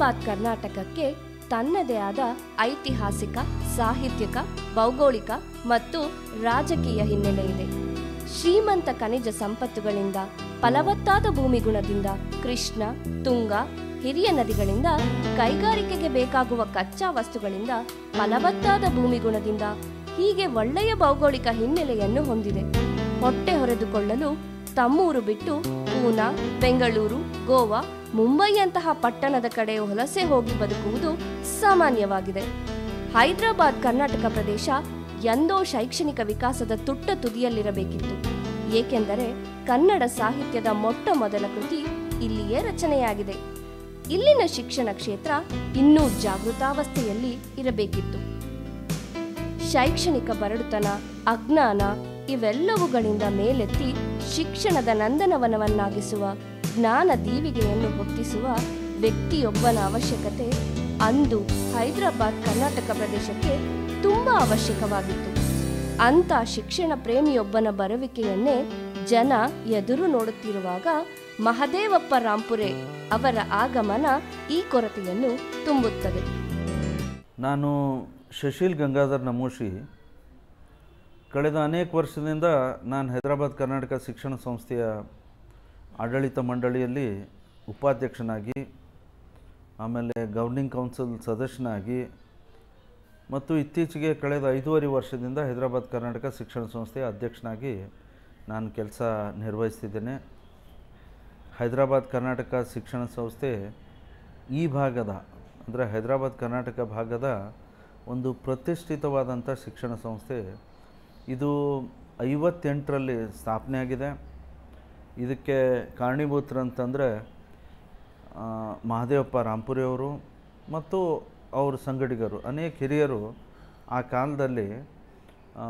ಹೈದರಾಬಾದ್ ಕರ್ನಾಟಕಕ್ಕೆ ತನ್ನದೇ ಆದ ಐತಿಹಾಸಿಕ ಸಾಹಿತ್ಯಿಕ ಭೌಗೋಳಿಕ ಮತ್ತು ರಾಜಕೀಯ ಹಿನ್ನೆಲೆ ಇದೆ ಶ್ರೀಮಂತ ಖನಿಜ ಸಂಪತ್ತುಗಳಿಂದ ಫಲವತ್ತಾದ ಭೂಮಿಗುಣದಿಂದ ಕೃಷ್ಣ ತುಂಗ ಹಿರಿಯ ನದಿಗಳಿಂದ ಕೈಗಾರಿಕೆಗೆ ಬೇಕಾಗುವ ಕಚ್ಚಾ ವಸ್ತುಗಳಿಂದ ಫಲವತ್ತಾದ ಭೂಮಿಗುಣದಿಂದ ಹೀಗೆ ಒಳ್ಳೆಯ ಭೌಗೋಳಿಕ ಹಿನ್ನೆಲೆಯನ್ನು ಹೊಂದಿದೆ ಹೊಟ್ಟೆ ಹೊರೆದುಕೊಳ್ಳಲು ತಮ್ಮೂರು ಬಿಟ್ಟು ಪೂನಾ ಬೆಂಗಳೂರು ಗೋವಾ ಮುಂಬೈಯಂತಹ ಪಟ್ಟಣದ ಕಡೆ ವಲಸೆ ಹೋಗಿ ಬದುಕುವುದು ಸಾಮಾನ್ಯವಾಗಿದೆ ಹೈದರಾಬಾದ್ ಕರ್ನಾಟಕ ಪ್ರದೇಶ ಎಂದೋ ಶೈಕ್ಷಣಿಕ ವಿಕಾಸದ ತುಟ್ಟ ತುದಿಯಲ್ಲಿರಬೇಕಿತ್ತು ಏಕೆಂದರೆ ಕನ್ನಡ ಸಾಹಿತ್ಯದ ಮೊಟ್ಟ ಮೊದಲ ಕೃತಿ ಇಲ್ಲಿಯೇ ರಚನೆಯಾಗಿದೆ ಇಲ್ಲಿನ ಶಿಕ್ಷಣ ಕ್ಷೇತ್ರ ಇನ್ನೂ ಜಾಗೃತಾವಸ್ಥೆಯಲ್ಲಿ ಇರಬೇಕಿತ್ತು ಶೈಕ್ಷಣಿಕ ಬರಡುತನ ಅಜ್ಞಾನ ಇವೆಲ್ಲವುಗಳಿಂದ ಮೇಲೆತ್ತಿ ಶಿಕ್ಷಣದ ನಂದನವನವನ್ನಾಗಿಸುವ ಜ್ಞಾನ ದೀವಿಗೆಯನ್ನು ಹೊತ್ತಿಸುವ ವ್ಯಕ್ತಿಯೊಬ್ಬನ ಅವಶ್ಯಕತೆ ಅಂದು ಹೈದರಾಬಾದ್ ಕರ್ನಾಟಕ ಪ್ರದೇಶಕ್ಕೆ ತುಂಬಾ ಅವಶ್ಯಕವಾಗಿತ್ತು ಅಂತ ಶಿಕ್ಷಣ ಪ್ರೇಮಿಯೊಬ್ಬನ ಬರುವಿಕೆಯನ್ನೇ ಜನ ಎದುರು ನೋಡುತ್ತಿರುವಾಗ ಮಹದೇವಪ್ಪ ರಾಂಪುರೆ ಅವರ ಆಗಮನ ಈ ಕೊರತೆಯನ್ನು ತುಂಬುತ್ತದೆ ನಾನು ಶಶೀಲ್ ಗಂಗಾಧರ್ ನಮೋಶಿ ಕಳೆದ ಅನೇಕ ವರ್ಷದಿಂದ ನಾನು ಹೈದರಾಬಾದ್ ಕರ್ನಾಟಕ ಶಿಕ್ಷಣ ಸಂಸ್ಥೆಯ ಆಡಳಿತ ಮಂಡಳಿಯಲ್ಲಿ ಉಪಾಧ್ಯಕ್ಷನಾಗಿ ಆಮೇಲೆ ಗವರ್ನಿಂಗ್ ಕೌನ್ಸಿಲ್ ಸದಸ್ಯನಾಗಿ ಮತ್ತು ಇತ್ತೀಚೆಗೆ ಕಳೆದ ಐದೂವರೆ ವರ್ಷದಿಂದ ಹೈದರಾಬಾದ್ ಕರ್ನಾಟಕ ಶಿಕ್ಷಣ ಸಂಸ್ಥೆಯ ಅಧ್ಯಕ್ಷನಾಗಿ ನಾನು ಕೆಲಸ ನಿರ್ವಹಿಸ್ತಿದ್ದೇನೆ ಹೈದರಾಬಾದ್ ಕರ್ನಾಟಕ ಶಿಕ್ಷಣ ಸಂಸ್ಥೆ ಈ ಭಾಗದ ಅಂದರೆ ಹೈದರಾಬಾದ್ ಕರ್ನಾಟಕ ಭಾಗದ ಒಂದು ಪ್ರತಿಷ್ಠಿತವಾದಂಥ ಶಿಕ್ಷಣ ಸಂಸ್ಥೆ ಇದು ಐವತ್ತೆಂಟರಲ್ಲಿ ಸ್ಥಾಪನೆ ಆಗಿದೆ ಇದಕ್ಕೆ ಕಾರಣೀಭೂತರಂತಂದರೆ ಆ, ಮಹದೇವಪ್ಪ ರಾಂಪುರಿ ಅವರು ಮತ್ತು ಅವ್ರ ಸಂಗಡಿಗರು ಅನೇಕ ಹಿರಿಯರು ಆ ಕಾಲದಲ್ಲಿ ಆ,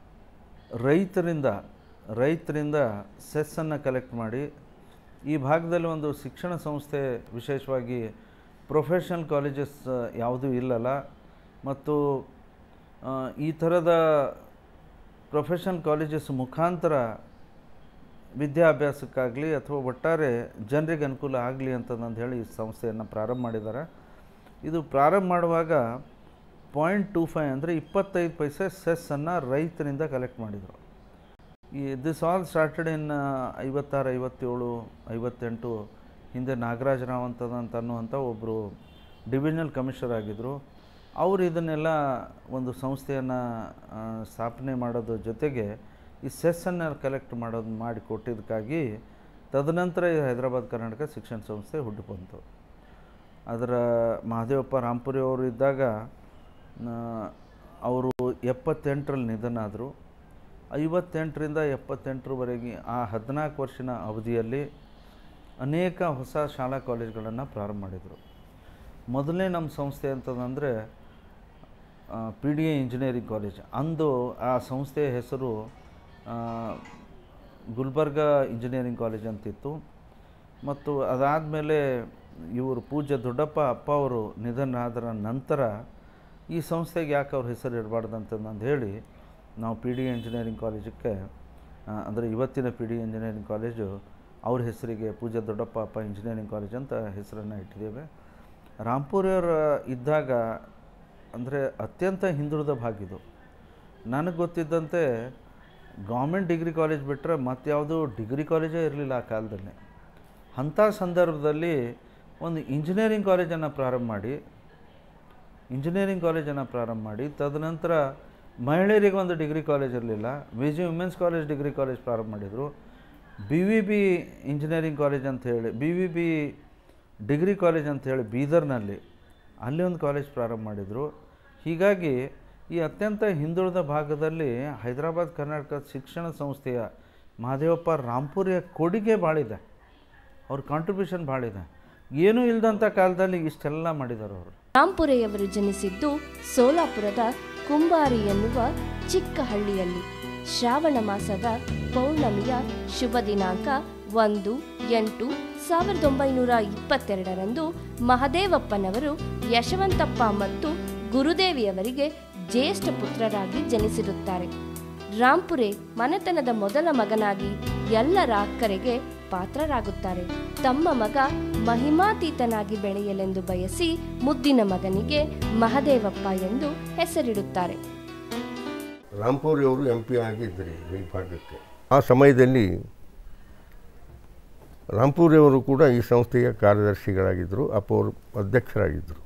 ರೈತರಿಂದ ರೈತರಿಂದ ಸೆಸ್ಸನ್ನು ಕಲೆಕ್ಟ್ ಮಾಡಿ ಈ ಭಾಗದಲ್ಲಿ ಒಂದು ಶಿಕ್ಷಣ ಸಂಸ್ಥೆ ವಿಶೇಷವಾಗಿ ಪ್ರೊಫೆಷನಲ್ ಕಾಲೇಜಸ್ ಯಾವುದೂ ಇಲ್ಲಲ್ಲ ಮತ್ತು ಆ, ಈ ಥರದ ಪ್ರೊಫೆಷನಲ್ ಕಾಲೇಜಸ್ ಮುಖಾಂತರ ವಿದ್ಯಾಭ್ಯಾಸಕ್ಕಾಗಲಿ ಅಥವಾ ಒಟ್ಟಾರೆ ಜನರಿಗೆ ಅನುಕೂಲ ಆಗಲಿ ಅಂತಂದು ಹೇಳಿ ಈ ಸಂಸ್ಥೆಯನ್ನು ಪ್ರಾರಂಭ ಮಾಡಿದ್ದಾರೆ ಇದು ಪ್ರಾರಂಭ ಮಾಡುವಾಗ ಪಾಯಿಂಟ್ ಟೂ ಫೈವ್ ಅಂದರೆ ಇಪ್ಪತ್ತೈದು ಪೈಸೆ ಸೆಸ್ಸನ್ನು ರೈತರಿಂದ ಕಲೆಕ್ಟ್ ಮಾಡಿದರು ಈ ದಿಸ್ ಆಲ್ ಸ್ಟಾರ್ಟೆಡ್ ಇನ್ ಐವತ್ತಾರು ಐವತ್ತೇಳು ಐವತ್ತೆಂಟು ಹಿಂದೆ ನಾಗರಾಜ ರಾವ್ ಅಂತದಂತ ಅನ್ನುವಂಥ ಒಬ್ಬರು ಡಿವಿಷನಲ್ ಕಮಿಷನರ್ ಆಗಿದ್ದರು ಅವರು ಇದನ್ನೆಲ್ಲ ಒಂದು ಸಂಸ್ಥೆಯನ್ನು ಸ್ಥಾಪನೆ ಮಾಡೋದ್ರ ಜೊತೆಗೆ ಈ ಸೆಸ್ಸನ್ನು ಕಲೆಕ್ಟ್ ಮಾಡೋದು ಮಾಡಿ ಕೊಟ್ಟಿದ್ದಕ್ಕಾಗಿ ತದನಂತರ ಈ ಹೈದರಾಬಾದ್ ಕರ್ನಾಟಕ ಶಿಕ್ಷಣ ಸಂಸ್ಥೆ ಹುಟ್ಟು ಬಂತು ಅದರ ಮಹದೇವಪ್ಪ ರಾಂಪುರಿ ಅವರು ಇದ್ದಾಗ ಆ, ಅವರು ಎಪ್ಪತ್ತೆಂಟರಲ್ಲಿ ನಿಧನ ಆದರು ಐವತ್ತೆಂಟರಿಂದ ಎಪ್ಪತ್ತೆಂಟರವರೆಗೆ ಆ ಹದಿನಾಲ್ಕು ವರ್ಷದ ಅವಧಿಯಲ್ಲಿ ಅನೇಕ ಹೊಸ ಶಾಲಾ ಕಾಲೇಜುಗಳನ್ನು ಪ್ರಾರಂಭ ಮಾಡಿದರು ಮೊದಲನೇ ನಮ್ಮ ಸಂಸ್ಥೆ ಅಂತಂದರೆ P D A engineering college ಅಂದು ಆ ಸಂಸ್ಥೆಯ ಹೆಸರು ಆ, ಗುಲ್ಬರ್ಗ ಇಂಜಿನಿಯರಿಂಗ್ ಕಾಲೇಜ್ ಅಂತಿತ್ತು ಮತ್ತು ಅದಾದಮೇಲೆ ಇವರು ಪೂಜ್ಯ ದೊಡ್ಡಪ್ಪ ಅಪ್ಪ ಅವರು ನಿಧನರಾದರ ನಂತರ ಈ ಸಂಸ್ಥೆಗೆ ಯಾಕೆ ಅವ್ರ ಹೆಸರು ಇಡಬಾರ್ದು ಅಂತಂದು ಹೇಳಿ ನಾವು ಪಿ ಡಿ ಇಂಜಿನಿಯರಿಂಗ್ ಕಾಲೇಜಕ್ಕೆ ಅಂದರೆ ಇವತ್ತಿನ ಪಿ ಡಿ ಇಂಜಿನಿಯರಿಂಗ್ ಕಾಲೇಜು ಅವ್ರ ಹೆಸರಿಗೆ ಪೂಜ್ಯ ದೊಡ್ಡಪ್ಪ ಅಪ್ಪ ಇಂಜಿನಿಯರಿಂಗ್ ಕಾಲೇಜ್ ಅಂತ ಹೆಸರನ್ನು ಇಟ್ಟಿದ್ದೇವೆ ರಾಂಪುರಿಯವ್ರ ಇದ್ದಾಗ ಅಂದರೆ ಅತ್ಯಂತ ಹಿಂದುಳಿದ ಭಾಗ ಇದು ನನಗೆ ಗೊತ್ತಿದ್ದಂತೆ ಗೌರ್ಮೆಂಟ್ ಡಿಗ್ರಿ ಕಾಲೇಜ್ ಬಿಟ್ಟರೆ ಮತ್ಯಾವುದು ಡಿಗ್ರಿ ಕಾಲೇಜೇ ಇರಲಿಲ್ಲ ಆ ಕಾಲದಲ್ಲಿ ಅಂಥ ಸಂದರ್ಭದಲ್ಲಿ ಒಂದು ಇಂಜಿನಿಯರಿಂಗ್ ಕಾಲೇಜನ್ನು ಪ್ರಾರಂಭ ಮಾಡಿ ಇಂಜಿನಿಯರಿಂಗ್ ಕಾಲೇಜನ್ನು ಪ್ರಾರಂಭ ಮಾಡಿ ತದನಂತರ ಮಹಿಳೆಯರಿಗೆ ಒಂದು ಡಿಗ್ರಿ ಕಾಲೇಜ್ ಇರಲಿಲ್ಲ V G women's college degree college ಪ್ರಾರಂಭ ಮಾಡಿದರು B V B engineering college ಅಂತ ಹೇಳಿ B V B degree college ಅಂತ ಹೇಳಿ ಬೀದರ್ನಲ್ಲಿ ಅಲ್ಲಿ ಒಂದು ಕಾಲೇಜ್ ಪ್ರಾರಂಭ ಮಾಡಿದರು ಹೀಗಾಗಿ ಈ ಅತ್ಯಂತ ಹಿಂದುಳಿದ ಭಾಗದಲ್ಲಿ ಹೈದರಾಬಾದ್ ಕರ್ನಾಟಕ ಶಿಕ್ಷಣ ಸಂಸ್ಥೆಯ ಮಹದೇವಪ್ಪ ರಾಂಪುರಿಯ ಕೊಡುಗೆ ಭಾಳಿದೆ ಅವ್ರ ಕಾಂಟ್ರಿಬ್ಯೂಷನ್ ಭಾಳಿದೆ ಏನೂ ಇಲ್ಲದಂಥ ಕಾಲದಲ್ಲಿ ಇಷ್ಟೆಲ್ಲ ಮಾಡಿದ್ದಾರೆ ಅವರು ರಾಂಪುರೆಯವರು ಜನಿಸಿದ್ದು ಸೋಲಾಪುರದ ಕುಂಬಾರಿ ಎನ್ನುವ ಚಿಕ್ಕ ಹಳ್ಳಿಯಲ್ಲಿ ಶ್ರಾವಣ ಮಾಸದ ಪೌರ್ಣಮಿಯ ಶುಭ ದಿನಾಂಕ ಒಂದು ಎಂಟು ಸಾವಿರದ ಒಂಬೈನೂರ ಇಪ್ಪತ್ತೆರಡರಂದು ಮಹದೇವಪ್ಪನವರು ಯಶವಂತಪ್ಪ ಮತ್ತು ಗುರುದೇವಿಯವರಿಗೆ ಜ್ಯೇಷ್ಠ ಪುತ್ರರಾಗಿ ಜನಿಸಿರುತ್ತಾರೆ ರಾಂಪುರೆ ಮನೆತನದ ಮೊದಲ ಮಗನಾಗಿ ಎಲ್ಲರ ಅಕ್ಕರೆಗೆ ಪಾತ್ರರಾಗುತ್ತಾರೆ ತಮ್ಮ ಮಗ ಮಹಿಮಾತೀತನಾಗಿ ಬೆಳೆಯಲೆಂದು ಬಯಸಿ ಮುದ್ದಿನ ಮಗನಿಗೆ ಮಹದೇವಪ್ಪ ಎಂದು ಹೆಸರಿಡುತ್ತಾರೆ ರಾಂಪುರಿ ಅವರು ಎಂ ಪಿ ಆಗಿದ್ದರು ಈ ಭಾಗಕ್ಕೆ ಆ ಸಮಯದಲ್ಲಿ ರಾಂಪುರಿ ಅವರು ಕೂಡ ಈ ಸಂಸ್ಥೆಯ ಕಾರ್ಯದರ್ಶಿಗಳಾಗಿದ್ದರು ಅಪ್ಪ ಅವರು ಅಧ್ಯಕ್ಷರಾಗಿದ್ದರು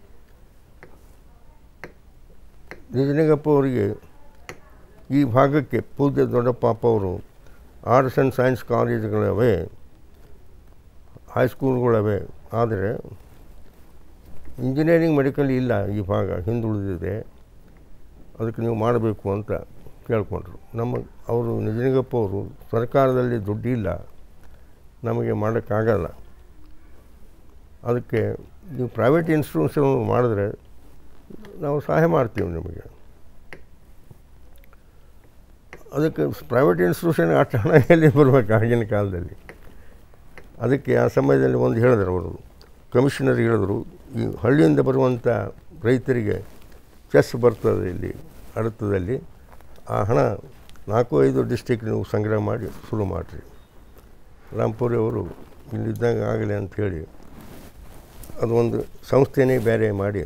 ನಿಜಲಿಂಗಪ್ಪ ಅವರಿಗೆ ಈ ಭಾಗಕ್ಕೆ ಪೂಜ್ಯ ದೊಡ್ಡಪ್ಪ ಅವರು ಆರ್ಟ್ಸ್ ಆ್ಯಂಡ್ ಸೈನ್ಸ್ ಕಾಲೇಜುಗಳವೆ ಹೈಸ್ಕೂಲ್ಗಳವೆ ಆದರೆ ಇಂಜಿನಿಯರಿಂಗ್ ಮೆಡಿಕಲ್ ಇಲ್ಲ ಈ ಭಾಗ ಹಿಂದುಳಿದಿದೆ ಅದಕ್ಕೆ ನೀವು ಮಾಡಬೇಕು ಅಂತ ಕೇಳಿಕೊಂಡ್ರು ನಮ್ಮ ಅವರು ನಿಜಲಿಂಗಪ್ಪ ಅವರು ಸರ್ಕಾರದಲ್ಲಿ ದುಡ್ಡಿಲ್ಲ ನಮಗೆ ಮಾಡೋಕ್ಕಾಗಲ್ಲ ಅದಕ್ಕೆ ನೀವು ಪ್ರೈವೇಟ್ ಇನ್ಸ್ಟಿಟ್ಯೂಷನ್ ಮಾಡಿದ್ರೆ ನಾವು ಸಹಾಯ ಮಾಡ್ತೀವಿ ನಿಮಗೆ ಅದಕ್ಕೆ ಪ್ರೈವೇಟ್ ಇನ್ಸ್ಟಿಟ್ಯೂಷನ್ ಅಷ್ಟು ಹಣ ಎಲ್ಲಿ ಬರಬೇಕು ಆಗಿನ ಕಾಲದಲ್ಲಿ ಅದಕ್ಕೆ ಆ ಸಮಯದಲ್ಲಿ ಒಂದು ಹೇಳಿದ್ರು ಅವರು ಕಮಿಷನರ್ ಹೇಳಿದ್ರು ಈ ಹಳ್ಳಿಯಿಂದ ಬರುವಂಥ ರೈತರಿಗೆ ಚೆಸ್ ಬರ್ತದೆ ಇಲ್ಲಿ ಅರ್ಥದಲ್ಲಿ ಆ ಹಣ ನಾಲ್ಕು ಐದು ಡಿಸ್ಟಿಕ್ ನೀವು ಸಂಗ್ರಹ ಮಾಡಿ ಶುರು ಮಾಡಿರಿ ರಾಂಪುರಿ ಅವರು ಇಲ್ಲಿದ್ದಾಗ ಆಗಲಿ ಅಂಥೇಳಿ ಅದು ಒಂದು ಸಂಸ್ಥೆನೇ ಬೇರೆ ಮಾಡಿ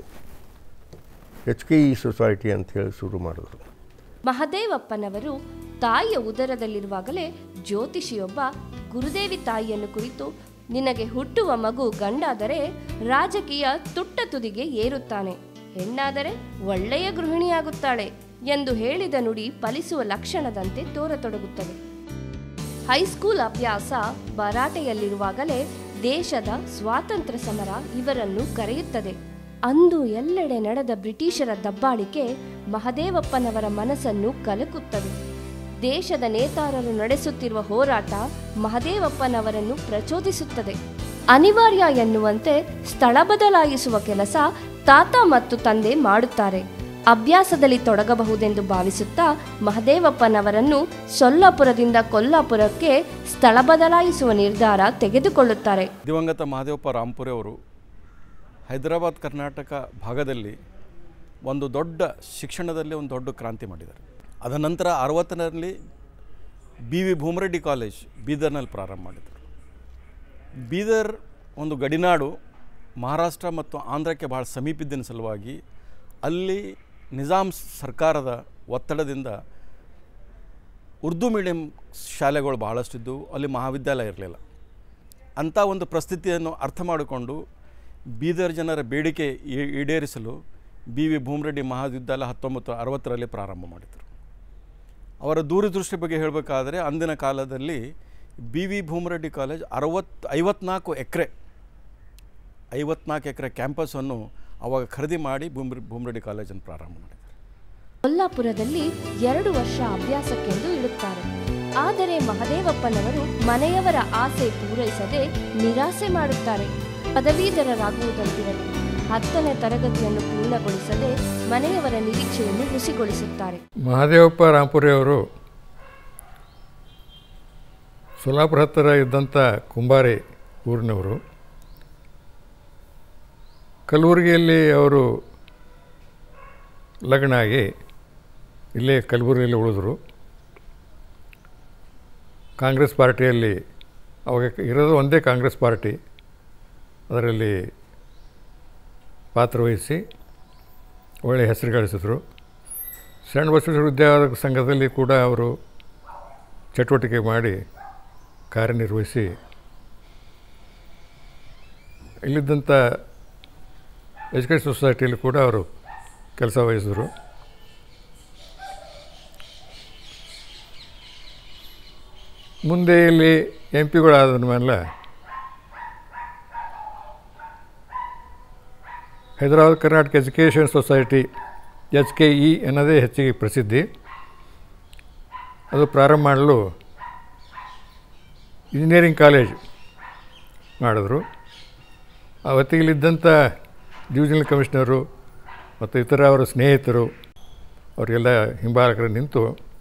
ಎಚ್ ಕೆ ಇ ಸೊಸೈಟಿ ಅಂಥೇಳಿ ಶುರು ಮಾಡಿದ್ರು ಮಹದೇವಪ್ಪನವರು ತಾಯಿಯ ಉದರದಲ್ಲಿರುವಾಗಲೇ ಜ್ಯೋತಿಷಿಯೊಬ್ಬ ಗುರುದೇವಿ ತಾಯಿಯನ್ನು ಕುರಿತು ನಿನಗೆ ಹುಟ್ಟುವ ಮಗು ಗಂಡಾದರೆ ರಾಜಕೀಯ ತುಟ್ಟ ತುದಿಗೆ ಏರುತ್ತಾನೆ ಹೆಣ್ಣಾದರೆ ಒಳ್ಳೆಯ ಗೃಹಿಣಿಯಾಗುತ್ತಾಳೆ ಎಂದು ಹೇಳಿದ ನುಡಿ ಫಲಿಸುವ ಲಕ್ಷಣದಂತೆ ತೋರತೊಡಗುತ್ತದೆ ಹೈಸ್ಕೂಲ್ ಅಭ್ಯಾಸ ಭರಾಟೆಯಲ್ಲಿರುವಾಗಲೇ ದೇಶದ ಸ್ವಾತಂತ್ರ್ಯ ಸಮರ ಇವರನ್ನು ಕರೆಯುತ್ತದೆ ಅಂದು ಎಲ್ಲೆಡೆ ನಡೆದ ಬ್ರಿಟಿಷರ ದಬ್ಬಾಳಿಕೆ ಮಹದೇವಪ್ಪನವರ ಮನಸ್ಸನ್ನು ಕಲಕುತ್ತದೆ ದೇಶದ ನೇತಾರರು ನಡೆಸುತ್ತಿರುವ ಹೋರಾಟ ಮಹದೇವಪ್ಪನವರನ್ನು ಪ್ರಚೋದಿಸುತ್ತದೆ ಅನಿವಾರ್ಯ ಎನ್ನುವಂತೆ ಸ್ಥಳ ಬದಲಾಯಿಸುವ ಕೆಲಸ ತಾತ ಮತ್ತು ತಂದೆ ಮಾಡುತ್ತಾರೆ ಅಭ್ಯಾಸದಲ್ಲಿ ತೊಡಗಬಹುದೆಂದು ಭಾವಿಸುತ್ತಾ ಮಹದೇವಪ್ಪನವರನ್ನು ಸೊಲ್ಲಾಪುರದಿಂದ ಕೊಲ್ಲಾಪುರಕ್ಕೆ ಸ್ಥಳ ಬದಲಾಯಿಸುವ ನಿರ್ಧಾರ ತೆಗೆದುಕೊಳ್ಳುತ್ತಾರೆ ದಿವಂಗತ ಮಹದೇವಪ್ಪ ರಾಂಪುರಿ ಅವರು ಹೈದರಾಬಾದ್ ಕರ್ನಾಟಕ ಭಾಗದಲ್ಲಿ ಒಂದು ದೊಡ್ಡ ಶಿಕ್ಷಣದಲ್ಲಿ ಒಂದು ದೊಡ್ಡ ಕ್ರಾಂತಿ ಮಾಡಿದ್ದಾರೆ ಅದರ ನಂತರ ಅರವತ್ತರಲ್ಲಿ ಬಿ ವಿ ಭೂಮರೆಡ್ಡಿ ಕಾಲೇಜ್ ಬೀದರ್ನಲ್ಲಿ ಪ್ರಾರಂಭ ಮಾಡಿದರು ಬೀದರ್ ಒಂದು ಗಡಿನಾಡು ಮಹಾರಾಷ್ಟ್ರ ಮತ್ತು ಆಂಧ್ರಕ್ಕೆ ಭಾಳ ಸಮೀಪಿದ್ದಿನ ಸಲುವಾಗಿ ಅಲ್ಲಿ ನಿಜಾಮ್ ಸರ್ಕಾರದ ಒತ್ತಡದಿಂದ ಉರ್ದು ಮೀಡಿಯಂ ಶಾಲೆಗಳು ಭಾಳಷ್ಟಿದ್ದವು ಅಲ್ಲಿ ಮಹಾವಿದ್ಯಾಲಯ ಇರಲಿಲ್ಲ ಅಂಥ ಒಂದು ಪರಿಸ್ಥಿತಿಯನ್ನು ಅರ್ಥ ಮಾಡಿಕೊಂಡು ಬೀದರ್ ಜನರ ಬೇಡಿಕೆ ಈ- ಈಡೇರಿಸಲು ಬಿ ವಿ ಭೂಮರೆಡ್ಡಿ ಮಹಾವಿದ್ಯಾಲಯ ಹತ್ತೊಂಬತ್ತು ಅರವತ್ತರಲ್ಲಿ ಪ್ರಾರಂಭ ಮಾಡಿದರು ಅವರ ದೂರದೃಷ್ಟಿ ಬಗ್ಗೆ ಹೇಳಬೇಕಾದ್ರೆ ಅಂದಿನ ಕಾಲದಲ್ಲಿ ಬಿ ವಿ ಭೂಮರೆಡ್ಡಿ ಕಾಲೇಜ್ ಅರವತ್ತು ಐವತ್ನಾಲ್ಕು ಎಕರೆ ಐವತ್ನಾಲ್ಕು ಎಕರೆ ಕ್ಯಾಂಪಸನ್ನು ಅವಾಗ ಖರೀದಿ ಮಾಡಿ ಭೂಮಿ ಭೂಮರೆಡ್ಡಿ ಕಾಲೇಜನ್ನು ಪ್ರಾರಂಭ ಮಾಡಿದ್ದಾರೆ ಕೊಲ್ಲಾಪುರದಲ್ಲಿ ಎರಡು ವರ್ಷ ಅಭ್ಯಾಸಕ್ಕೆಂದು ಇಡುತ್ತಾರೆ ಆದರೆ ಮಹದೇವಪ್ಪನವರು ಮನೆಯವರ ಆಸೆ ಪೂರೈಸದೆ ನಿರಾಸೆ ಮಾಡುತ್ತಾರೆ ಪದವೀಧರರಾಗುವುದಂತಿರಲಿ ಹತ್ತನೇ ತರಗತಿಯನ್ನು ಪೂರ್ಣಗೊಳಿಸದೆ ಮನೆಯವರ ನಿರೀಕ್ಷೆಯನ್ನು ಹುಸಿಗೊಳಿಸುತ್ತಾರೆ ಮಹಾದೇವಪ್ಪ ರಾಂಪುರಿ ಅವರು ಸೊಲ್ಲಾಪುರ ಹತ್ತಿರ ಇದ್ದಂಥ ಕುಂಬಾರಿ ಊರಿನವರು ಕಲಬುರಗಿಯಲ್ಲಿ ಅವರು ಲಗ್ನ ಆಗಿ ಇಲ್ಲೇ ಕಲಬುರಗಿಯಲ್ಲಿ ಉಳಿದ್ರು ಕಾಂಗ್ರೆಸ್ ಪಾರ್ಟಿಯಲ್ಲಿ ಅವಾಗ ಇರೋದು ಒಂದೇ ಕಾಂಗ್ರೆಸ್ ಪಾರ್ಟಿ ಅದರಲ್ಲಿ ಪಾತ್ರವಹಿಸಿ ಒಳ್ಳೆಯ ಹೆಸರು ಗಳಿಸಿದ್ರು ಶರಣ ಬಸವೇಶ್ವರ ವಿದ್ಯಾವರ್ಧಕ ಸಂಘದಲ್ಲಿ ಕೂಡ ಅವರು ಚಟುವಟಿಕೆ ಮಾಡಿ ಕಾರ್ಯನಿರ್ವಹಿಸಿ ಇಲ್ಲಿದ್ದಂಥ ಎಜುಕೇಷನ್ ಸೊಸೈಟಿಯಲ್ಲಿ ಕೂಡ ಅವರು ಕೆಲಸ ವಹಿಸಿದ್ರು ಮುಂದೆ ಇಲ್ಲಿ ಎಂ ಪಿಗಳಾದ ಮೇಲೆ Hyderabad Karnataka education society H K E ಅನ್ನೋದೇ ಹೆಚ್ಚಿಗೆ ಪ್ರಸಿದ್ಧಿ ಅದು ಪ್ರಾರಂಭ ಮಾಡಲು ಇಂಜಿನಿಯರಿಂಗ್ ಕಾಲೇಜ್ ಮಾಡಿದ್ರು ಆ ಹೊತ್ತಿಗೆಲಿದ್ದಂಥ ಡಿವಿಷನಲ್ ಕಮಿಷನರು ಮತ್ತು ಇತರ ಅವರ ಸ್ನೇಹಿತರು ಅವರಿಗೆಲ್ಲ ಹಿಂಬಾಲಕರು ನಿಂತು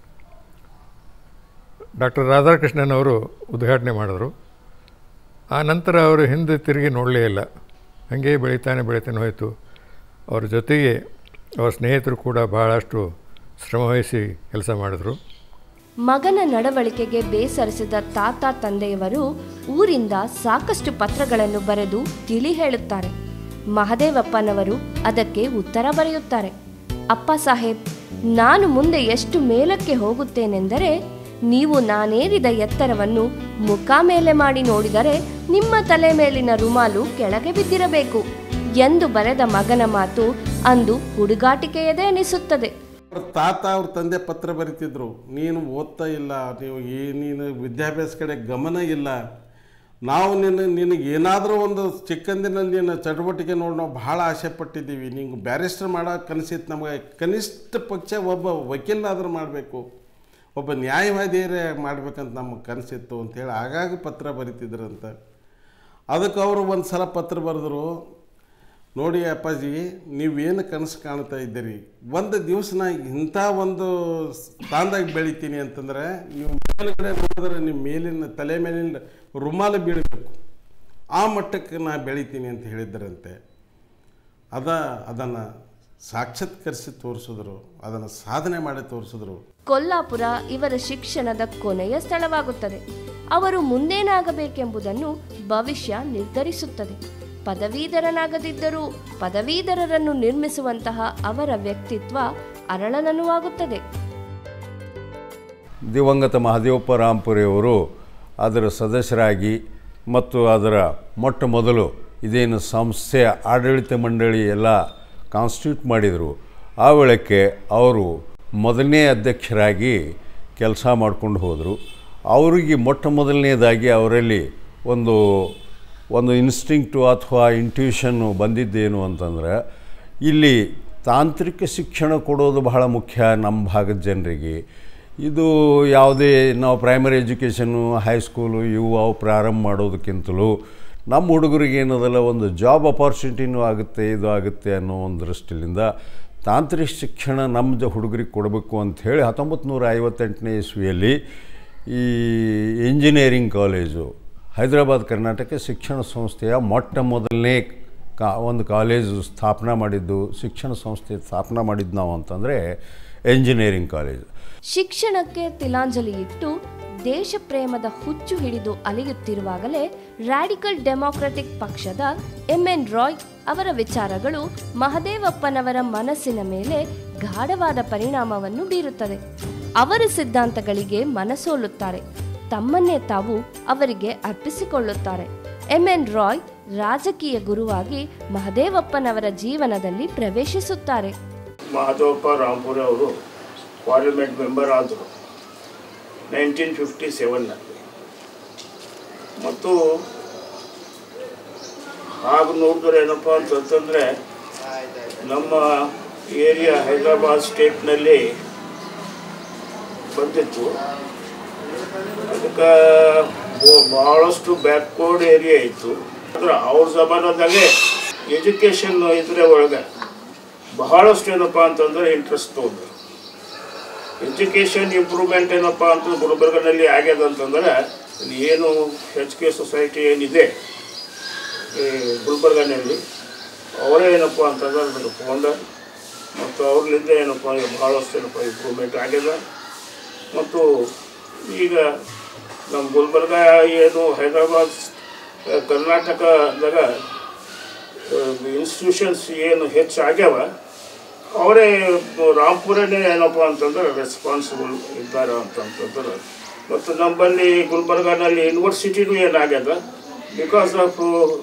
ಡಾಕ್ಟರ್ ರಾಧಾಕೃಷ್ಣನ್ ಅವರು ಉದ್ಘಾಟನೆ ಮಾಡಿದ್ರು ಆ ನಂತರ ಅವರು ಹಿಂದೆ ತಿರುಗಿ ನೋಡಲೇ ಇಲ್ಲ ಹಾಗೆ ಬೆಳೀತಾನೆ ಬೆಳೀತಾನೆ ಹೋಯಿತು ಅವ್ರ ಜೊತೆಗೆ ಅವ್ರ ಸ್ನೇಹಿತರು ಕೂಡ ಭಾಳಷ್ಟು ಶ್ರಮವಹಿಸಿ ಕೆಲಸ ಮಾಡಿದ್ರು ಮಗನ ನಡವಳಿಕೆಗೆ ಬೇಸರಿಸಿದ ತಾತ ತಂದೆಯವರು ಊರಿಂದ ಸಾಕಷ್ಟು ಪತ್ರಗಳನ್ನು ಬರೆದು ತಿಳಿ ಹೇಳುತ್ತಾರೆ ಮಹದೇವಪ್ಪನವರು ಅದಕ್ಕೆ ಉತ್ತರ ಬರೆಯುತ್ತಾರೆ ಅಪ್ಪ ಸಾಹೇಬ್ ನಾನು ಮುಂದೆ ಎಷ್ಟು ಮೇಲಕ್ಕೆ ಹೋಗುತ್ತೇನೆಂದರೆ ನೀವು ನಾನೇರಿದ ಎತ್ತರವನ್ನು ಮುಖ ಮೇಲೆ ಮಾಡಿ ನೋಡಿದರೆ ನಿಮ್ಮ ತಲೆ ಮೇಲಿನ ರುಮಾಲು ಕೆಳಗೆ ಬಿದ್ದಿರಬೇಕು ಎಂದು ಬರೆದ ಮಗನ ಮಾತು ಅಂದು ಹುಡುಗಾಟಿಕೆಯದೇ ಅನಿಸುತ್ತದೆ ಅವ್ರ ತಾತ ಅವ್ರ ತಂದೆ ಪತ್ರ ಬರಿತಿದ್ರು ನೀನು ಓದ್ತಾ ಇಲ್ಲ ನೀವು ಈ ನೀನು ವಿದ್ಯಾಭ್ಯಾಸ ಕಡೆ ಗಮನ ಇಲ್ಲ ನಾವು ನಿನ್ನ ನಿನಗೆ ಏನಾದರೂ ಒಂದು ಚಿಕ್ಕಂದಿನಲ್ಲಿ ನಿನ್ನ ಚಟುವಟಿಕೆ ನೋಡಿ ನಾವು ಭಾಳ ಆಸೆ ಪಟ್ಟಿದ್ದೀವಿ ನಿಂಗೆ ಬ್ಯಾರಿಸ್ಟರ್ ಮಾಡೋ ಕನಸಿತ್ತು ನಮಗೆ ಕನಿಷ್ಠ ಪಕ್ಷ ಒಬ್ಬ ವಕೀಲನಾದರೂ ಮಾಡಬೇಕು ಒಬ್ಬ ನ್ಯಾಯವಾದಿಯರೇ ಮಾಡ್ಬೇಕಂತ ನಮಗೆ ಕನಸಿತ್ತು ಅಂತೇಳಿ ಆಗಾಗ ಪತ್ರ ಬರಿತಿದ್ರಂತ ಅದಕ್ಕೆ ಅವರು ಒಂದು ಸಲ ಪತ್ರ ಬರೆದ್ರು ನೋಡಿ ಅಪ್ಪಾಜಿ ನೀವೇನು ಕನಸು ಕಾಣ್ತಾ ಇದ್ದೀರಿ ಒಂದು ದಿವಸ ನಾ ಇಂಥ ಒಂದು ಸ್ಥಾನದಾಗ ಬೆಳಿತೀನಿ ಅಂತಂದರೆ ನೀವು ಮೇಲುಗಡೆ ನೋಡಿದ್ರೆ ನಿಮ್ಮ ಮೇಲಿನ ತಲೆ ಮೇಲಿನ ರುಮಾಲು ಬೀಳಬೇಕು ಆ ಮಟ್ಟಕ್ಕೆ ನಾ ಬೆಳಿತೀನಿ ಅಂತ ಹೇಳಿದ್ದರಂತೆ ಅದ ಅದನ್ನು ಸಾಕ್ಷಾತ್ಕರಿಸಿ ತೋರಿಸಿದ್ರು ಅದನ್ನು ಸಾಧನೆ ಮಾಡಿ ತೋರಿಸಿದ್ರು ಕೊಲ್ಲಾಪುರ ಇವರ ಶಿಕ್ಷಣದ ಕೊನೆಯ ಸ್ಥಳವಾಗುತ್ತದೆ ಅವರು ಮುಂದೇನಾಗಬೇಕೆಂಬುದನ್ನು ಭವಿಷ್ಯ ನಿರ್ಧರಿಸುತ್ತದೆ ಪದವೀಧರನಾಗದಿದ್ದರೂ ಪದವೀಧರರನ್ನು ನಿರ್ಮಿಸುವಂತಹ ಅವರ ವ್ಯಕ್ತಿತ್ವ ಅರಳನನುವಾಗುತ್ತದೆ ದಿವಂಗತ ಮಹದೇವಪ್ಪ ರಾಂಪುರಿಯವರು ಅದರ ಸದಸ್ಯರಾಗಿ ಮತ್ತು ಅದರ ಮೊಟ್ಟ ಮೊದಲು ಇದೇನು ಸಂಸ್ಥೆಯ ಆಡಳಿತ ಮಂಡಳಿ ಎಲ್ಲ ಕಾನ್ಸ್ಟಿಟ್ಯೂಟ್ ಮಾಡಿದರು ಆ ವೇಳಕ್ಕೆ ಅವರು ಮೊದಲನೇ ಅಧ್ಯಕ್ಷರಾಗಿ ಕೆಲಸ ಮಾಡ್ಕೊಂಡು ಹೋದರು ಅವರಿಗೆ ಮೊಟ್ಟ ಮೊದಲನೇದಾಗಿ ಅವರಲ್ಲಿ ಒಂದು ಒಂದು ಇನ್ಸ್ಟಿಂಕ್ಟು ಅಥವಾ ಇಂಟ್ಯೂಷನ್ನು ಬಂದಿದ್ದೇನು ಅಂತಂದ್ರೆ ಇಲ್ಲಿ ತಾಂತ್ರಿಕ ಶಿಕ್ಷಣ ಕೊಡೋದು ಬಹಳ ಮುಖ್ಯ ನಮ್ಮ ಭಾಗದ ಜನರಿಗೆ ಇದು ಯಾವುದೇ ನಾವು ಪ್ರೈಮರಿ ಎಜುಕೇಷನ್ನು ಹೈಸ್ಕೂಲು ಇವು ಅವು ಪ್ರಾರಂಭ ಮಾಡೋದಕ್ಕಿಂತಲೂ ನಮ್ಮ ಹುಡುಗರಿಗೆ ಏನದಲ್ಲ ಒಂದು ಜಾಬ್ ಅಪಾರ್ಚುನಿಟಿನೂ ಆಗುತ್ತೆ ಇದು ಆಗುತ್ತೆ ಅನ್ನೋ ಒಂದು ದೃಷ್ಟಿಯಿಂದ ತಾಂತ್ರಿಕ ಶಿಕ್ಷಣ ನಮ್ಮ ಜ ಹುಡುಗರಿಗೆ ಕೊಡಬೇಕು ಅಂಥೇಳಿ ಹತ್ತೊಂಬತ್ತು ನೂರ ಐವತ್ತೆಂಟನೇ ಇಸ್ವಿಯಲ್ಲಿ ಈ ಇಂಜಿನಿಯರಿಂಗ್ ಕಾಲೇಜು ಹೈದರಾಬಾದ್ ಕರ್ನಾಟಕ ಶಿಕ್ಷಣ ಸಂಸ್ಥೆಯ ಮೊಟ್ಟ ಮೊದಲನೇ ಕಾ ಒಂದು ಕಾಲೇಜು ಸ್ಥಾಪನಾ ಮಾಡಿದ್ದು ಶಿಕ್ಷಣ ಸಂಸ್ಥೆ ಸ್ಥಾಪನಾ ಮಾಡಿದ್ದು ನಾವು ಅಂತಂದರೆ ಎಂಜಿನಿಯರಿಂಗ್ ಕಾಲೇಜು ಶಿಕ್ಷಣಕ್ಕೆ ತಿಲಾಂಜಲಿ ಇಟ್ಟು ದೇಶ ಪ್ರೇಮದ ಹುಚ್ಚು ಹಿಡಿದು ಅಲಿಯುತ್ತಿರುವಾಗಲೇ ರ್ಯಾಡಿಕಲ್ ಡೆಮಾಕ್ರೆಟಿಕ್ ಪಕ್ಷದ ಎಂ ಎನ್ ರಾಯ್ ಅವರ ವಿಚಾರಗಳು ಮಹದೇವಪ್ಪನವರ ಮನಸ್ಸಿನ ಮೇಲೆ ಗಾಢವಾದ ಪರಿಣಾಮವನ್ನು ಬೀರುತ್ತದೆ ಅವರ ಸಿದ್ಧಾಂತಗಳಿಗೆ ಮನಸೋಲುತ್ತಾರೆ ತಮ್ಮನ್ನೇ ತಾವು ಅವರಿಗೆ ಅರ್ಪಿಸಿಕೊಳ್ಳುತ್ತಾರೆ ಎಂ ಎನ್ ರಾಯ್ ರಾಜಕೀಯ ಗುರುವಾಗಿ ಮಹದೇವಪ್ಪನವರ ಜೀವನದಲ್ಲಿ ಪ್ರವೇಶಿಸುತ್ತಾರೆ ಮಹದೇವಪ್ಪ ರಾಂಪುರ ಅವರು ಪಾರ್ಲಿಮೆಂಟ್ ಮೆಂಬರ್ ಆದರು ನೈನ್ಟೀನ್ ಫಿಫ್ಟಿ ಸೆವೆನ್ನಲ್ಲಿ ಮತ್ತು ಹಾಗೆ ನೋಡಿದ್ರೆ ಏನಪ್ಪ ಅಂತಂತಂದರೆ ನಮ್ಮ ಏರಿಯಾ ಹೈದರಾಬಾದ್ ಸ್ಟೇಟ್ನಲ್ಲಿ ಬಂದಿತ್ತು ಅದಕ್ಕೆ ಭಾಳಷ್ಟು ಬ್ಯಾಕ್ವರ್ಡ್ ಏರಿಯಾ ಇತ್ತು ಅಂದ್ರೆ ಅವ್ರ ಜಮಾನದಾಗೆ ಎಜುಕೇಷನ್ ಇದ್ರೆ ಒಳಗೆ ಬಹಳಷ್ಟು ಏನಪ್ಪ ಅಂತಂದ್ರೆ ಇಂಟ್ರೆಸ್ಟ್ ತೊಗೊಂಡ್ರು ಎಜುಕೇಷನ್ ಇಂಪ್ರೂವ್ಮೆಂಟ್ ಏನಪ್ಪ ಅಂತ ಗುಲ್ಬರ್ಗನಲ್ಲಿ ಆಗ್ಯದ ಅಂತಂದ್ರೆ ಇಲ್ಲಿ ಏನು ಎಚ್ ಕೆ ಸೊಸೈಟಿ ಏನಿದೆ ಈ ಗುಲ್ಬರ್ಗನಲ್ಲಿ ಅವರೇ ಏನಪ್ಪ ಅಂತಂದ್ರೆ ಅದನ್ನು ತೊಗೊಂಡ ಮತ್ತು ಅವ್ರಲಿಂದ ಏನಪ್ಪ ಭಾಳಷ್ಟು ಏನಪ್ಪ ಇಂಪ್ರೂವ್ಮೆಂಟ್ ಆಗ್ಯದ ಮತ್ತು ಈಗ ನಮ್ಮ ಗುಲ್ಬರ್ಗ ಏನು ಹೈದರಾಬಾದ್ ಆ, ಕರ್ನಾಟಕದಾಗ ಇನ್ಸ್ಟಿಟ್ಯೂಷನ್ಸ್ ಏನು ಹೆಚ್ಚು ಆಗ್ಯಾವ ಅವರೇ ರಾಂಪುರನೇ ಏನಪ್ಪ ಅಂತಂದ್ರೆ ರೆಸ್ಪಾನ್ಸಿಬಲ್ ಇದ್ದಾರೆ ಅಂತಂತಂದ್ರೆ ಮತ್ತು ನಮ್ಮಲ್ಲಿ ಗುಲ್ಬರ್ಗಾನಲ್ಲಿ ಯೂನಿವರ್ಸಿಟಿನೂ ಏನಾಗ್ಯದ ಬಿಕಾಸ್ ಆಫ್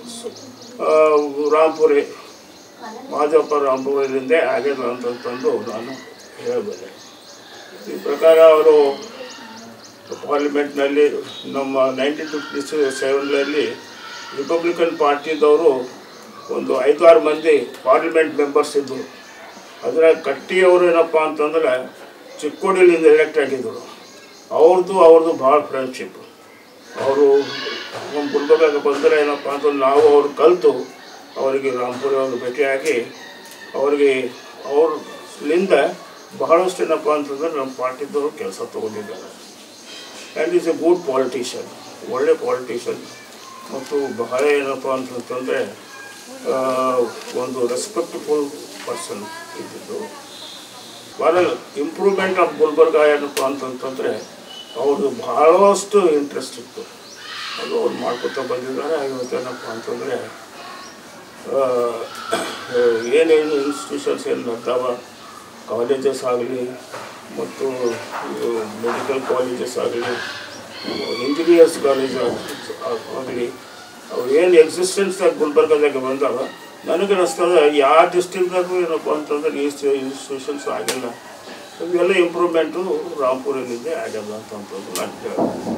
ರಾಂಪುರಿ ಮಾಧವಪ್ಪ ರಾಂಪುರದಿಂದ ಆಗ್ಯದ ಅಂತಂತಂದು ನಾನು ಹೇಳಬಲ್ಲೆ ಈ ಪ್ರಕಾರ ಅವರು ಪಾರ್ಲಿಮೆಂಟ್ನಲ್ಲಿ ನಮ್ಮ ನೈನ್ಟೀನ್ ಫಿಫ್ಟಿ ಸೆವೆನ್ನಲ್ಲಿ ರಿಪಬ್ಲಿಕನ್ ಪಾರ್ಟಿದವರು ಒಂದು ಐದಾರು ಮಂದಿ ಪಾರ್ಲಿಮೆಂಟ್ ಮೆಂಬರ್ಸ್ ಇದ್ದರು ಅದ್ರಾಗ ಕಟ್ಟಿಯವರು ಏನಪ್ಪ ಅಂತಂದ್ರೆ ಚಿಕ್ಕೋಡಿಲಿಂದ ಎಲೆಕ್ಟ್ ಆಗಿದ್ದರು ಅವ್ರದ್ದು ಅವ್ರದ್ದು ಭಾಳ ಫ್ರೆಂಡ್ಶಿಪ್ ಅವರು ನಮ್ಮ ಗುಲ್ಬರ್ಗಾಗೆ ಬಂದರೆ ಏನಪ್ಪ ಅಂತಂದ್ರೆ ನಾವು ಅವ್ರು ಕಲಿತು ಅವರಿಗೆ ರಾಂಪುರ ಅವ್ರಿಗೆ ಭೇಟಿಯಾಗಿ ಅವರಿಗೆ ಅವ್ರಲಿಂದ ಬಹಳಷ್ಟು ಏನಪ್ಪ ಅಂತಂದ್ರೆ ನಮ್ಮ ಪಾರ್ಟಿದವರು ಕೆಲಸ ತೊಗೊಂಡಿದ್ದಾರೆ and is a good politician ಒಳ್ಳೆ ಪಾಲಿಟಿಷಿಯನ್ ಮತ್ತು ಬಹಳ ಏನಪ್ಪ ಅಂತಂತಂದರೆ ಒಂದು ರೆಸ್ಪೆಕ್ಟ್ಫುಲ್ ಪರ್ಸನ್ ಇದ್ದಿದ್ದು ಭಾಳ ಇಂಪ್ರೂವ್ಮೆಂಟ್ ಆಫ್ ಗುಲ್ಬರ್ಗ ಏನಪ್ಪ ಅಂತಂತಂದರೆ ಅವ್ರದ್ದು ಬಹಳಷ್ಟು ಇಂಟ್ರೆಸ್ಟ್ ಇತ್ತು ಅದು ಅವ್ರು ಮಾಡ್ಕೊತಾ ಬಂದಿದ್ದಾರೆ ಇವತ್ತೇನಪ್ಪ ಅಂತಂದರೆ ಏನೇನು ಇನ್ಸ್ಟಿಟ್ಯೂಷನ್ಸ್ ಏನು ಬರ್ತಾವ ಕಾಲೇಜಸ್ ಆಗಲಿ ಮತ್ತು ಮೆಡಿಕಲ್ ಕಾಲೇಜಸ್ ಆಗಲಿ ಇಂಜಿನಿಯರ್ಸ್ ಕಾಲೇಜ್ ಆಗಲಿ ಅವು ಏನು ಎಕ್ಸಿಸ್ಟೆನ್ಸ್ದಾಗ ಗುಲ್ಬರ್ಗದಾಗ ಬಂದಾವ ನನಗೆ ಅನಿಸ್ತದೆ ಯಾವ ಡಿಸ್ಟ್ರಿಕ್ಟ್ದಾಗೂ ಏನಪ್ಪ ಅಂತಂದ್ರೆ ಈ ಇನ್ಸ್ಟಿಟ್ಯೂಷನ್ಸ್ ಆಗಿಲ್ಲ ಇವೆಲ್ಲ ಇಂಪ್ರೂವ್ಮೆಂಟು ರಾಂಪುರಲ್ಲಿದೆ ಆಗ್ಯದ ಅಂತ ಅಂತಂದು ನಾನು ಹೇಳ್ತೀನಿ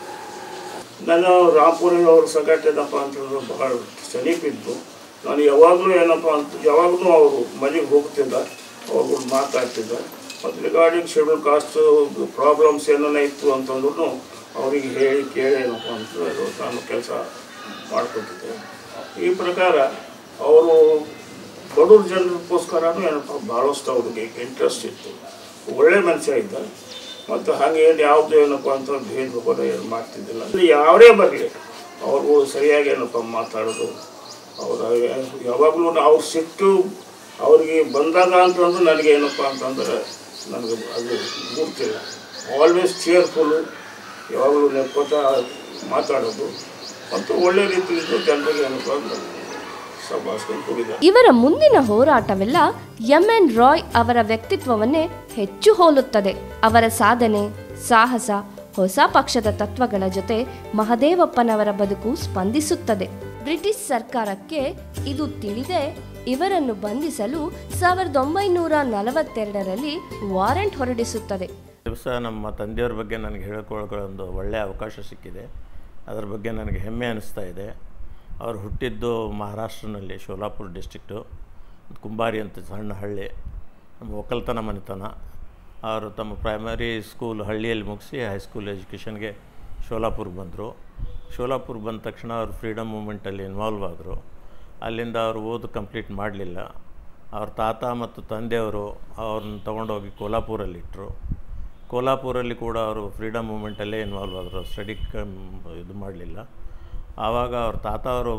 ನಾನು ರಾಂಪುರ ಅವ್ರ ಸಂಗಟ ಏನಪ್ಪ ಅಂತಂದ್ರೆ ಭಾಳ ಸಮೀಪಿದ್ದು ನಾನು ಯಾವಾಗಲೂ ಏನಪ್ಪ ಅಂತ ಯಾವಾಗಲೂ ಅವರು ಮನೆಗೆ ಹೋಗ್ತಿದ್ದ ಅವ್ರು ಮಾತಾಡ್ತಿದ್ದ ಮತ್ತು ರಿಗಾರ್ಡಿಂಗ್ ಶೆಡ್ಯೂಲ್ ಕಾಸ್ಟ್ ಪ್ರಾಬ್ಲಮ್ಸ್ ಏನಾನ ಇತ್ತು ಅಂತಂದ್ರೂ ಅವರಿಗೆ ಹೇಳಿ ಕೇಳಿ ಏನಪ್ಪ ಅಂತಂದ್ರೆ ನಾನು ಕೆಲಸ ಮಾಡ್ಕೊತಿದ್ದೆ ಈ ಪ್ರಕಾರ ಅವರು ಬಡವ್ರ ಜನರಿಗೋಸ್ಕರನೂ ಏನಪ್ಪ ಭಾಳಷ್ಟು ಅವ್ರಿಗೆ ಇಂಟ್ರೆಸ್ಟ್ ಇತ್ತು ಒಳ್ಳೆ ಮನುಷ್ಯ ಇದ್ದ ಮತ್ತು ಹಾಗೆ ಏನು ಯಾವುದು ಏನಪ್ಪ ಅಂತ ಭೇದ ಭಾವ ಏನು ಮಾಡ್ತಿದ್ದಿಲ್ಲ ಅಲ್ಲಿ ಯಾರೇ ಬರಲಿ ಅವರು ಸರಿಯಾಗಿ ಏನಪ್ಪ ಮಾತಾಡೋದು ಅವ್ರ ಯಾವಾಗಲೂ ಅವ್ರ ಸಿಟ್ಟು ಅವ್ರಿಗೆ ಬಂದಾಗ ಅಂತಂದ್ರೆ ನನಗೆ ಏನಪ್ಪ ಅಂತಂದ್ರೆ ನನಗೆ ಅದು ಮೂಡ್ತಿಲ್ಲ ಆಲ್ವೇಸ್ ಚೇರ್ಫುಲ್ಲು ಯಾವಾಗಲೂ ನೆಕ್ಕೋತ ಮಾತಾಡೋದು ಮತ್ತು ಒಳ್ಳೆ ರೀತಿಯಿಂದ ಜನರಿಗೆ ಏನಪ್ಪ ಅಂದ್ರೆ ಸಂಭಾಷಣೆ ಹೋಗಿದ್ದಾರೆ ಇವರ ಮುಂದಿನ ಹೋರಾಟವೆಲ್ಲ ಎಂ ಎನ್ ರಾಯ್ ಅವರ ವ್ಯಕ್ತಿತ್ವವನ್ನೇ ಹೆಚ್ಚು ಹೋಲುತ್ತದೆ ಅವರ ಸಾಧನೆ ಸಾಹಸ ಹೊಸ ಪಕ್ಷದ ತತ್ವಗಳ ಜೊತೆ ಮಹದೇವಪ್ಪನವರ ಬದುಕು ಸ್ಪಂದಿಸುತ್ತದೆ ಬ್ರಿಟಿಷ್ ಸರ್ಕಾರಕ್ಕೆ ಇದು ತಿಳಿದೇ ಇವರನ್ನು ಬಂಧಿಸಲು ಸಾವಿರದ ಒಂಬೈನೂರ ನಲವತ್ತೆರಡರಲ್ಲಿ ವಾರೆಂಟ್ ಹೊರಡಿಸುತ್ತದೆ ದಿವಸ ನಮ್ಮ ತಂದೆಯವ್ರ ಬಗ್ಗೆ ನನಗೆ ಹೇಳ್ಕೊಳ್ಳೋ ಒಂದು ಒಳ್ಳೆಯ ಅವಕಾಶ ಸಿಕ್ಕಿದೆ ಅದರ ಬಗ್ಗೆ ನನಗೆ ಹೆಮ್ಮೆ ಅನ್ನಿಸ್ತಾ ಇದೆ ಅವರು ಹುಟ್ಟಿದ್ದು ಮಹಾರಾಷ್ಟ್ರನಲ್ಲಿ ಶೋಲಾಪುರ ಡಿಸ್ಟ್ರಿಕ್ಟು ಕುಂಬಾರಿ ಅಂತ ಸಣ್ಣ ಹಳ್ಳಿ ನಮ್ಮ ಒಕ್ಕಲ್ತನ ಮನೆತನ ಅವರು ತಮ್ಮ ಪ್ರೈಮರಿ ಸ್ಕೂಲ್ ಹಳ್ಳಿಯಲ್ಲಿ ಮುಗಿಸಿ ಹೈಸ್ಕೂಲ್ ಎಜುಕೇಷನ್ಗೆ ಶೋಲಾಪುರ್ ಬಂದರು ಶೋಲಾಪುರ್ ಬಂದ ತಕ್ಷಣ ಅವರು ಫ್ರೀಡಮ್ ಮೂಮೆಂಟಲ್ಲಿ ಇನ್ವಾಲ್ವ್ ಆದರು ಅಲ್ಲಿಂದ ಅವರು ಓದು ಕಂಪ್ಲೀಟ್ ಮಾಡಲಿಲ್ಲ ಅವ್ರ ತಾತ ಮತ್ತು ತಂದೆಯವರು ಅವ್ರನ್ನ ತೊಗೊಂಡೋಗಿ ಕೋಲಾಪುರಲ್ಲಿಟ್ಟರು ಕೋಲಾಪುರಲ್ಲಿ ಕೂಡ ಅವರು ಫ್ರೀಡಮ್ ಮೂಮೆಂಟಲ್ಲೇ ಇನ್ವಾಲ್ವ್ ಆದರು ಸ್ಟಡಿ ಕಮ್ ಇದು ಮಾಡಲಿಲ್ಲ ಆವಾಗ ಅವ್ರ ತಾತ ಅವರು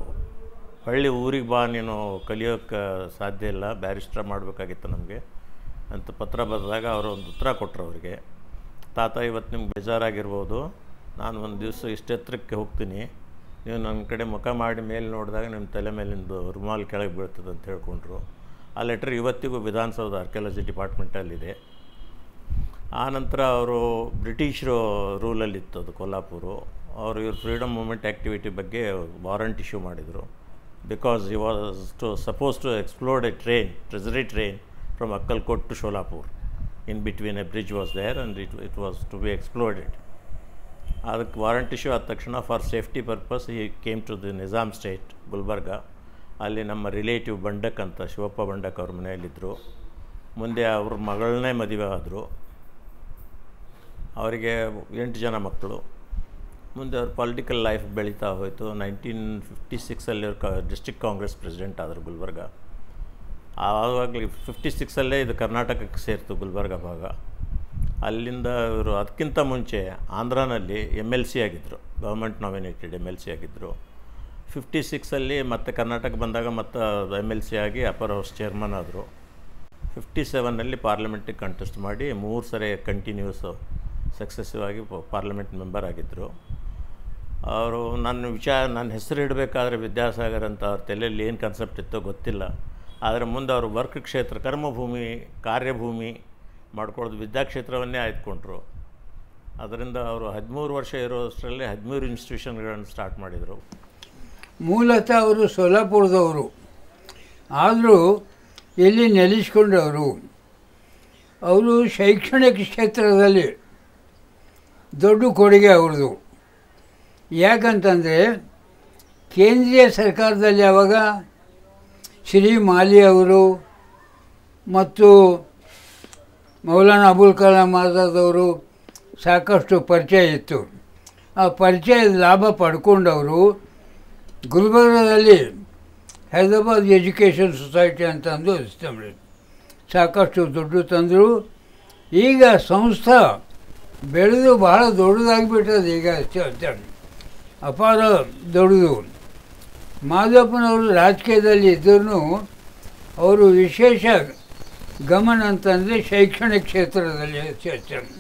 ಹಳ್ಳಿ ಊರಿಗೆ ಬಾ ನೀನು ಕಲಿಯೋಕ್ಕೆ ಸಾಧ್ಯ ಇಲ್ಲ ಬ್ಯಾರಿಸ್ಟ್ರ ಮಾಡಬೇಕಾಗಿತ್ತು ನಮಗೆ ಅಂತ ಪತ್ರ ಬರೆದಾಗ ಅವರು ಒಂದು ಉತ್ತರ ಕೊಟ್ಟರು ಅವರಿಗೆ ತಾತ ಇವತ್ತು ನಿಮ್ಗೆ ಬೇಜಾರಾಗಿರ್ಬೋದು ನಾನು ಒಂದು ದಿವಸ ಇಷ್ಟೆತ್ತರಕ್ಕೆ ಹೋಗ್ತೀನಿ ನೀವು ನನ್ನ ಕಡೆ ಮುಖ ಮಾಡಿ ಮೇಲೆ ನೋಡಿದಾಗ ನಿಮ್ಮ ತಲೆ ಮೇಲಿಂದು ರುಮಾಲ್ ಕೆಳಗೆ ಬೀಳ್ತದೆ ಅಂತ ಹೇಳ್ಕೊಂಡ್ರು ಆ ಲೆಟ್ರ್ ಇವತ್ತಿಗೂ ವಿಧಾನಸೌಧ ಆರ್ಕಿಯಾಲಜಿ ಡಿಪಾರ್ಟ್ಮೆಂಟಲ್ಲಿದೆ ಆ ನಂತರ ಅವರು ಬ್ರಿಟಿಷರು ರೂಲಲ್ಲಿತ್ತು ಅದು ಕೊಲ್ಲಾಪುರು ಅವರು ಇವ್ರ ಫ್ರೀಡಮ್ ಮೂಮೆಂಟ್ ಆ್ಯಕ್ಟಿವಿಟಿ ಬಗ್ಗೆ ವಾರಂಟ್ ಇಶ್ಯೂ ಮಾಡಿದರು because he was to suppose to explored a train treasury train from Akkalkot to Sholapur in between a bridge was there and it it was to be exploded ಅದಕ್ಕೆ warrant issue ಆದ ತಕ್ಷಣ for safety purpose he came to the Nizam state Gulbarga ಅಲ್ಲಿ ನಮ್ಮ relative ಬಂಡಕ್ ಅಂತ ಶಿವಪ್ಪ ಬಂಡಕ್ ಅವ್ರ ಮನೆಯಲ್ಲಿದ್ದರು ಮುಂದೆ ಅವ್ರ ಮಗಳನ್ನೇ ಮದುವೆ ಆದರು ಅವರಿಗೆ ಎಂಟು ಜನ ಮಕ್ಕಳು ಮುಂದೆ ಅವ್ರ ಪೊಲಿಟಿಕಲ್ ಲೈಫ್ ಬೆಳೀತಾ ಹೋಯಿತು ನೈನ್ಟೀನ್ ಫಿಫ್ಟಿ ಸಿಕ್ಸಲ್ಲಿ ಅವ್ರು ಕ ಡಿಸ್ಟ್ರಿಕ್ಟ್ ಕಾಂಗ್ರೆಸ್ ಪ್ರೆಸಿಡೆಂಟ್ ಆದರು ಗುಲ್ಬರ್ಗ ಆವಾಗಲೇ ಫಿಫ್ಟಿ ಸಿಕ್ಸಲ್ಲೇ ಇದು ಕರ್ನಾಟಕಕ್ಕೆ ಸೇರಿತು ಗುಲ್ಬರ್ಗ ಭಾಗ ಅಲ್ಲಿಂದ ಇವರು ಅದಕ್ಕಿಂತ ಮುಂಚೆ ಆಂಧ್ರನಲ್ಲಿ ಎಮ್ ಎಲ್ ಸಿ ಆಗಿದ್ದರು government nominated M L C ಆಗಿದ್ದರು ಫಿಫ್ಟಿ ಸಿಕ್ಸಲ್ಲಿ ಮತ್ತೆ ಕರ್ನಾಟಕ ಬಂದಾಗ ಮತ್ತೆ ಎಮ್ ಎಲ್ ಸಿ ಆಗಿ ಅಪರ್ ಹೌಸ್ ಚೇರ್ಮನ್ ಆದರು ಫಿಫ್ಟಿ ಸೆವೆನ್ನಲ್ಲಿ ಪಾರ್ಲಿಮೆಂಟಿಗೆ ಕಂಟೆಸ್ಟ್ ಮಾಡಿ ಮೂರು ಸರಿ ಕಂಟಿನ್ಯೂಸು ಸಕ್ಸಸ್ಸಿವ್ ಆಗಿ ಪಾರ್ಲಿಮೆಂಟ್ ಮೆಂಬರ್ ಆಗಿದ್ದರು ಅವರು ನನ್ನ ವಿಚಾರ ನನ್ನ ಹೆಸರು ಇಡಬೇಕಾದ್ರೆ ವಿದ್ಯಾಸಾಗರ್ ಅಂತ ಅವ್ರ ತಲೆಯಲ್ಲಿ ಏನು ಕಾನ್ಸೆಪ್ಟ್ ಇತ್ತೋ ಗೊತ್ತಿಲ್ಲ ಆದರೆ ಮುಂದೆ ಅವರು ವರ್ಕ್ ಕ್ಷೇತ್ರ ಕರ್ಮಭೂಮಿ ಕಾರ್ಯಭೂಮಿ ಮಾಡ್ಕೊಳ್ಳೋದು ವಿದ್ಯಾಕ್ಷೇತ್ರವನ್ನೇ ಆಯ್ದುಕೊಂಡ್ರು ಅದರಿಂದ ಅವರು ಹದಿಮೂರು ವರ್ಷ ಇರೋಷ್ಟರಲ್ಲಿ ಹದಿಮೂರು ಇನ್ಸ್ಟಿಟ್ಯೂಷನ್ಗಳನ್ನು ಸ್ಟಾರ್ಟ್ ಮಾಡಿದರು ಮೂಲತಃ ಅವರು ಸೊಲ್ಲಾಪುರದವರು ಆದರೂ ಇಲ್ಲಿ ನೆಲೆಸ್ಕೊಂಡವರು ಅವರು ಶೈಕ್ಷಣಿಕ ಕ್ಷೇತ್ರದಲ್ಲಿ ದೊಡ್ಡ ಕೊಡುಗೆ ಅವ್ರದ್ದು ಯಾಕಂತಂದರೆ ಕೇಂದ್ರೀಯ ಸರ್ಕಾರದಲ್ಲಿ ಆವಾಗ ಶ್ರೀ ಮಾಲಿ ಅವರು ಮತ್ತು ಮೌಲಾನಾ ಅಬುಲ್ ಕಲಾಂ ಆಜಾದ್ ಅವರು ಸಾಕಷ್ಟು ಪರಿಚಯ ಇತ್ತು ಆ ಪರಿಚಯದ ಲಾಭ ಪಡ್ಕೊಂಡವರು ಗುಲ್ಬರ್ಗದಲ್ಲಿ ಹೈದರಾಬಾದ್ ಎಜುಕೇಷನ್ ಸೊಸೈಟಿ ಅಂತ ಅಂದು ಎಸ್ಟಾಬ್ಲಿಷ್ ಸಾಕಷ್ಟು ದುಡ್ಡು ತಂದರು ಈಗ ಸಂಸ್ಥೆ ಬೆಳೆದು ಬಹಳ ದೊಡ್ಡದಾಗಿಬಿಟ್ಟದೆ ಈಗ ಅಷ್ಟೇ ಅಪಾರ ದೊಡ್ಡದು ಮಾಧವಪ್ಪನವರು ರಾಜಕೀಯದಲ್ಲಿ ಇದ್ದರೂ ಅವರು ವಿಶೇಷ ಗಮನ ಅಂತಂದರೆ ಶೈಕ್ಷಣಿಕ ಕ್ಷೇತ್ರದಲ್ಲಿ ಹೆಚ್ಚು